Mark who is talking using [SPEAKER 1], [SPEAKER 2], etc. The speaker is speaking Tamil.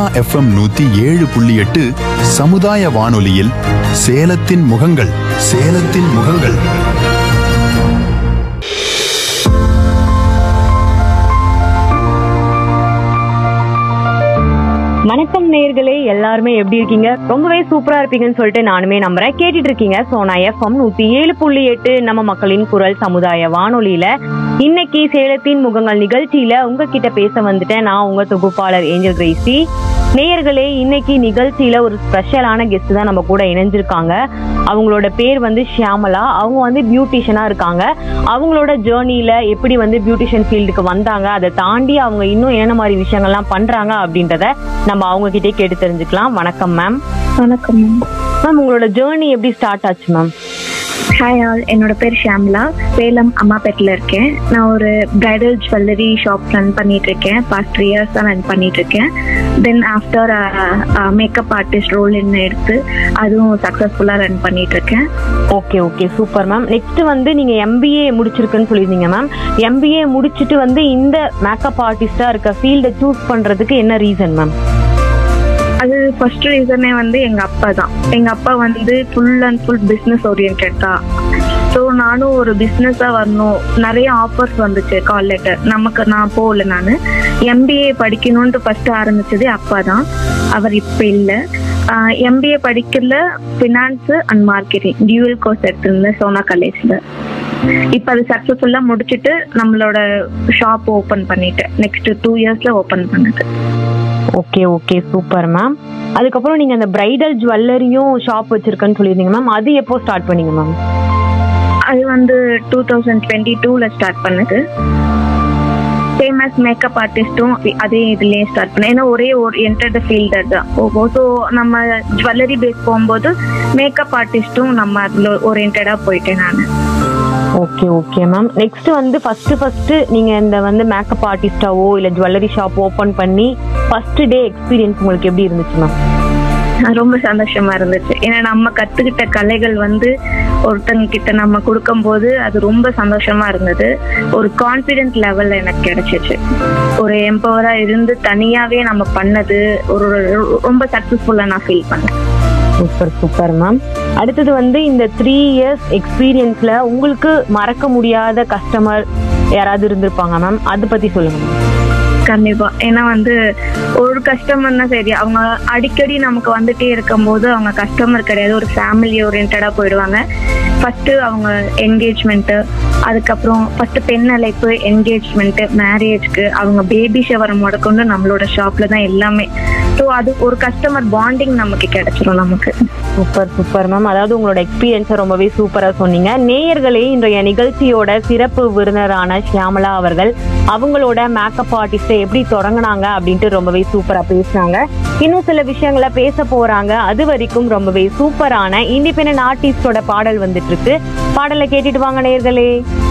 [SPEAKER 1] எஃப்எம் நூத்தி ஏழு புள்ளி எட்டு சமுதாய வானொலியில் சேலத்தின் முகங்கள் சேலத்தின் முகங்கள்
[SPEAKER 2] வணக்கம் நேயர்களே எல்லாருமே எப்படி இருக்கீங்க ரொம்பவே சூப்பரா இருப்பீங்கன்னு சொல்லிட்டு நானுமே நம்புறேன் கேட்டுட்டு இருக்கீங்க சோனா எஃப்எம் நூத்தி ஏழு புள்ளி எட்டு நம்ம மக்களின் குரல் சமுதாய வானொலியில இன்னைக்கு சேலத்தின் முகங்கள் நிகழ்ச்சியில உங்ககிட்ட பேச வந்துட்டேன் நான் உங்க தொகுப்பாளர் ஏஞ்சல் கிரேசி நேயர்களே இன்னைக்கு நிகழ்ச்சியில ஒரு ஸ்பெஷலான கெஸ்ட் தான் நம்ம கூட இணைஞ்சிருக்காங்க அவங்களோட பேர் வந்து ஷியாமலா அவங்க வந்து பியூட்டிஷியனா இருக்காங்க அவங்களோட ஜேர்னில எப்படி வந்து பியூட்டிஷியன் ஃபீல்டுக்கு வந்தாங்க அதை தாண்டி அவங்க இன்னும் என்னென்ன மாதிரி விஷயங்கள்லாம் பண்றாங்க அப்படின்றத நம்ம அவங்க கிட்டே கேட்டு தெரிஞ்சுக்கலாம் வணக்கம் மேம்
[SPEAKER 3] வணக்கம் மேம்
[SPEAKER 2] மேம் உங்களோட ஜேர்னி எப்படி ஸ்டார்ட் ஆச்சு மேம்
[SPEAKER 3] ஹாய் ஆல் என்னோட பேர் ஷாம்லா சேலம் அம்மாப்பேட்டில் இருக்கேன் நான் ஒரு பிரைடல் ஜுவல்லரி ஷாப் ரன் பண்ணிட்டு இருக்கேன் பாஸ்ட் த்ரீ இயர்ஸ் தான் ரன் பண்ணிட்டு இருக்கேன் then after makeup artist role என்ன எடுத்து அதுவும் சக்ஸஸ்ஃபுல்லாக ரன் பண்ணிட்டு இருக்கேன்
[SPEAKER 2] okay okay super ma'am next வந்து நீங்க எம்பிஏ முடிச்சிருக்குன்னு சொல்லியிருந்தீங்க மேம் எம்பிஏ முடிச்சுட்டு வந்து இந்த மேக்கப் ஆர்டிஸ்டா இருக்க ஃபீல்டை சூஸ் பண்றதுக்கு என்ன ரீசன் மேம்
[SPEAKER 3] அது ஃபர்ஸ்ட் ரீசனே வந்து எங்க அப்பா தான் எங்க அப்பா வந்து full and full business oriented தான் ஸோ நானும் ஒரு பிஸ்னஸாக வரணும் நிறைய ஆஃபர்ஸ் வந்துச்சு கால் லெட்டர் நமக்கு நான் போகல நான் எம்பிஏ படிக்கணும்னு ஃபர்ஸ்ட் ஆரம்பிச்சதே அப்பா தான் அவர் இப்போ இல்லை எம்பிஏ படிக்கல finance and marketing dual course எடுத்திருந்தேன் சோனா காலேஜில் இப்போ அது சக்ஸஸ்ஃபுல்லாக முடிச்சுட்டு நம்மளோட ஷாப் ஓப்பன் பண்ணிட்டேன் நெக்ஸ்ட் டூ இயர்ஸில் ஓப்பன் பண்ணுது
[SPEAKER 2] ஓகே ஓகே சூப்பர் மேம் அதுக்கப்புறம் நீங்க அந்த பிரைடல் ஜுவல்லரியும் ஷாப் வச்சிருக்கேன்னு சொல்லியிருந்தீங்க மேம் அது எப்போ ஸ்டார்ட் பண்ணீங்க மேம்
[SPEAKER 3] அது வந்து டூ தௌசண்ட் டுவெண்ட்டி டூவில் ஸ்டார்ட் பண்ணது ஃபேமஸ் மேக்கப் ஆர்டிஸ்ட்டும் அதே இதுலேயே ஸ்டார்ட் பண்ணேன் ஏன்னா ஒரே ஒரு என்டர்ட ஃபீல்டர் தான் போகும் ஸோ நம்ம ஜுவல்லரி பேஸ் போகும்போது மேக்கப் ஆர்டிஸ்ட்டும் நம்ம அதில் ஓரியன்டாக போயிட்டேன் நான்
[SPEAKER 2] ஓகே ஓகே மேம் நெக்ஸ்ட் வந்து ஃபர்ஸ்ட் ஃபர்ஸ்ட் நீங்க இந்த வந்து மேக்கப் ஆர்டிஸ்டாவோ இல்ல ஜுவல்லரி ஷாப் ஓபன் பண்ணி ஃபர்ஸ்ட் டே எக்ஸ்பீரியன்ஸ் உங்களுக்கு எப்படி இருந்துச்சு மேம்
[SPEAKER 3] ரொம்ப சந்தோஷமா இருந்துச்சு ஏன்னா நம்ம கத்துக்கிட்ட கலைகள் வந்து ஒருத்தங்க கிட்ட நம்ம கொடுக்கும்போது அது ரொம்ப சந்தோஷமா இருந்தது ஒரு கான்ஃபிடென்ட் லெவல்ல எனக்கு கிடைச்சிச்சு ஒரு எம்பவரா இருந்து தனியாவே நம்ம பண்ணது ஒரு ரொம்ப சக்சஸ்ஃபுல்லா நான் ஃபீல் பண்ணேன்
[SPEAKER 2] சூப்பர் சூப்பர் மேம் அடுத்தது வந்து இந்த த்ரீ இயர்ஸ் எக்ஸ்பீரியன்ஸ்ல உங்களுக்கு மறக்க முடியாத கஸ்டமர் யாராவது இருந்திருப்பாங்க மேம் அதை பத்தி சொல்லுங்க மேம்
[SPEAKER 3] கண்டிப்பா ஏன்னா வந்து ஒரு கஸ்டமர்னா சரி அவங்க அடிக்கடி நமக்கு வந்துட்டே இருக்கும்போது அவங்க கஸ்டமர் கிடையாது ஒரு ஃபேமிலி ஓரியன்டா போயிடுவாங்க ஃபர்ஸ்ட் அவங்க என்கேஜ்மெண்ட் அதுக்கப்புறம் ஃபர்ஸ்ட் பெண் அழைப்பு என்கேஜ்மெண்ட் மேரேஜ்க்கு அவங்க பேபி ஷவர் முடக்கொண்டு நம்மளோட ஷாப்ல தான் எல்லாமே ஸோ அது ஒரு கஸ்டமர் பாண்டிங் நமக்கு கிடைச்சிரும் நமக்கு
[SPEAKER 2] சூப்பர் சூப்பர் மேம் அதாவது உங்களோட எக்ஸ்பீரியன்ஸை ரொம்பவே சூப்பரா சொன்னீங்க நேயர்களே இன்றைய நிகழ்ச்சியோட சிறப்பு விருந்தினரான ஷியாமலா அவர்கள் அவங்களோட மேக்கப் ஆர்டிஸ்டை எப்படி தொடங்குனாங்க அப்படின்ட்டு ரொம்பவே சூப்பரா பேசினாங்க இன்னும் சில விஷயங்களை பேச போறாங்க அது வரைக்கும் ரொம்பவே சூப்பரான இண்டிபெண்டன்ட் ஆர்டிஸ்டோட பாடல் வந்துட்டு இருக்கு பாடலை கேட்டுட்டு வாங்க நேயர்களே